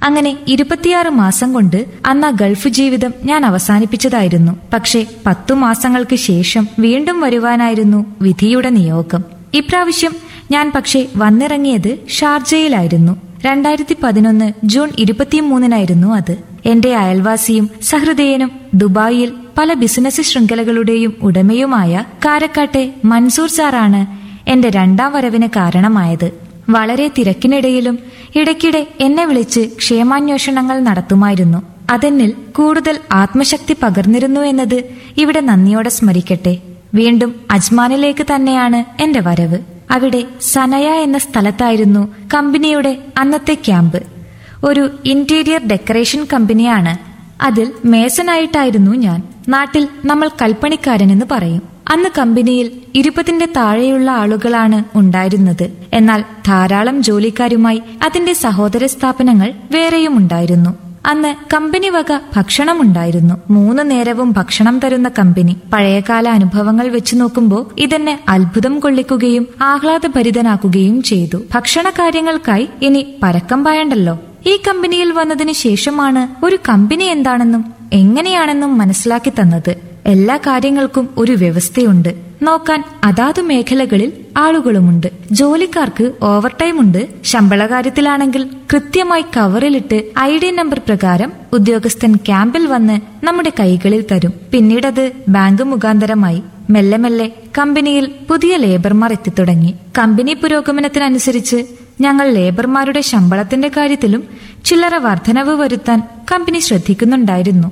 അങ്ങനെ ഇരുപത്തിയാറ് മാസം കൊണ്ട് അന്ന് ആ ഗൾഫ് ജീവിതം ഞാൻ അവസാനിപ്പിച്ചതായിരുന്നു പക്ഷേ പത്തു മാസങ്ങൾക്ക് ശേഷം വീണ്ടും വരുവാനായിരുന്നു വിധിയുടെ നിയോഗം ഇപ്രാവശ്യം ഞാൻ പക്ഷേ വന്നിറങ്ങിയത് ഷാർജയിലായിരുന്നു രണ്ടായിരത്തി പതിനൊന്ന് ജൂൺ ഇരുപത്തിമൂന്നിനായിരുന്നു അത് എന്റെ അയൽവാസിയും സഹൃദയനും ദുബായിൽ പല ബിസിനസ് ശൃംഖലകളുടെയും ഉടമയുമായ കാരക്കാട്ടെ മൻസൂർ സാറാണ് എന്റെ രണ്ടാം വരവിന് കാരണമായത് വളരെ തിരക്കിനിടയിലും ഇടയ്ക്കിടെ എന്നെ വിളിച്ച് ക്ഷേമാന്വേഷണങ്ങൾ നടത്തുമായിരുന്നു അതെന്നിൽ കൂടുതൽ ആത്മശക്തി പകർന്നിരുന്നു എന്നത് ഇവിടെ നന്ദിയോടെ സ്മരിക്കട്ടെ വീണ്ടും അജ്മാനിലേക്ക് തന്നെയാണ് എന്റെ വരവ് അവിടെ സനയ എന്ന സ്ഥലത്തായിരുന്നു കമ്പനിയുടെ അന്നത്തെ ക്യാമ്പ് ഒരു ഇന്റീരിയർ ഡെക്കറേഷൻ കമ്പനിയാണ് അതിൽ മേസനായിട്ടായിരുന്നു ഞാൻ നാട്ടിൽ നമ്മൾ കൽപ്പണിക്കാരനെന്ന് പറയും അന്ന് കമ്പനിയിൽ ഇരുപതിന്റെ താഴെയുള്ള ആളുകളാണ് ഉണ്ടായിരുന്നത് എന്നാൽ ധാരാളം ജോലിക്കാരുമായി അതിന്റെ സഹോദര സ്ഥാപനങ്ങൾ വേറെയും ഉണ്ടായിരുന്നു അന്ന് കമ്പനി വക ഭക്ഷണമുണ്ടായിരുന്നു മൂന്ന് നേരവും ഭക്ഷണം തരുന്ന കമ്പനി പഴയകാല അനുഭവങ്ങൾ വെച്ച് നോക്കുമ്പോൾ ഇതെന്നെ അത്ഭുതം കൊള്ളിക്കുകയും ആഹ്ലാദഭരിതനാക്കുകയും ചെയ്തു ഭക്ഷണ കാര്യങ്ങൾക്കായി ഇനി പരക്കം പായണ്ടല്ലോ ഈ കമ്പനിയിൽ വന്നതിന് ശേഷമാണ് ഒരു കമ്പനി എന്താണെന്നും എങ്ങനെയാണെന്നും മനസ്സിലാക്കി തന്നത് എല്ലാ കാര്യങ്ങൾക്കും ഒരു വ്യവസ്ഥയുണ്ട് നോക്കാൻ അതാതു മേഖലകളിൽ ആളുകളുമുണ്ട് ജോലിക്കാർക്ക് ഓവർ ടൈം ഉണ്ട് ശമ്പള കാര്യത്തിലാണെങ്കിൽ കൃത്യമായി കവറിലിട്ട് ഐ ഡി നമ്പർ പ്രകാരം ഉദ്യോഗസ്ഥൻ ക്യാമ്പിൽ വന്ന് നമ്മുടെ കൈകളിൽ തരും പിന്നീടത് ബാങ്ക് മുഖാന്തരമായി മെല്ലെ മെല്ലെ കമ്പനിയിൽ പുതിയ ലേബർമാർ എത്തിത്തുടങ്ങി കമ്പനി പുരോഗമനത്തിനനുസരിച്ച് ഞങ്ങൾ ലേബർമാരുടെ ശമ്പളത്തിന്റെ കാര്യത്തിലും ചില്ലറ വർധനവ് വരുത്താൻ കമ്പനി ശ്രദ്ധിക്കുന്നുണ്ടായിരുന്നു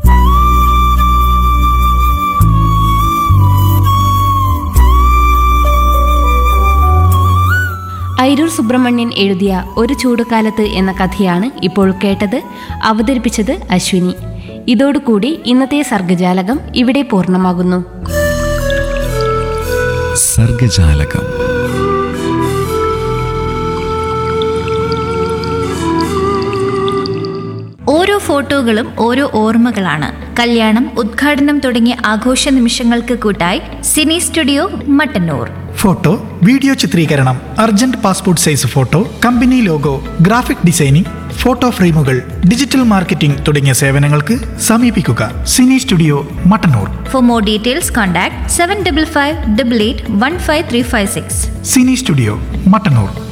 ഐരൂർ സുബ്രഹ്മണ്യൻ എഴുതിയ ഒരു ചൂടുകാലത്ത് എന്ന കഥയാണ് ഇപ്പോൾ കേട്ടത് അവതരിപ്പിച്ചത് അശ്വിനി ഇതോടുകൂടി ഇന്നത്തെ സർഗജാലകം ഇവിടെ പൂർണ്ണമാകുന്നു സർഗജാലകം ഓരോ ഫോട്ടോകളും ഓരോ ഓർമ്മകളാണ് കല്യാണം ഉദ്ഘാടനം തുടങ്ങിയ ആഘോഷ നിമിഷങ്ങൾക്ക് കൂട്ടായി cine studio Mattannur photo video ചിത്രീകരണം urgent passport size photo company logo graphic designing photo ഫ്രെയിമുകൾ ഡിജിറ്റൽ മാർക്കറ്റിംഗ് തുടങ്ങിയ സേവനങ്ങൾക്ക് സമീപിക്കുക cine studio Mattannur for more details contact seven double five double eight one five three five six cine studio Mattannur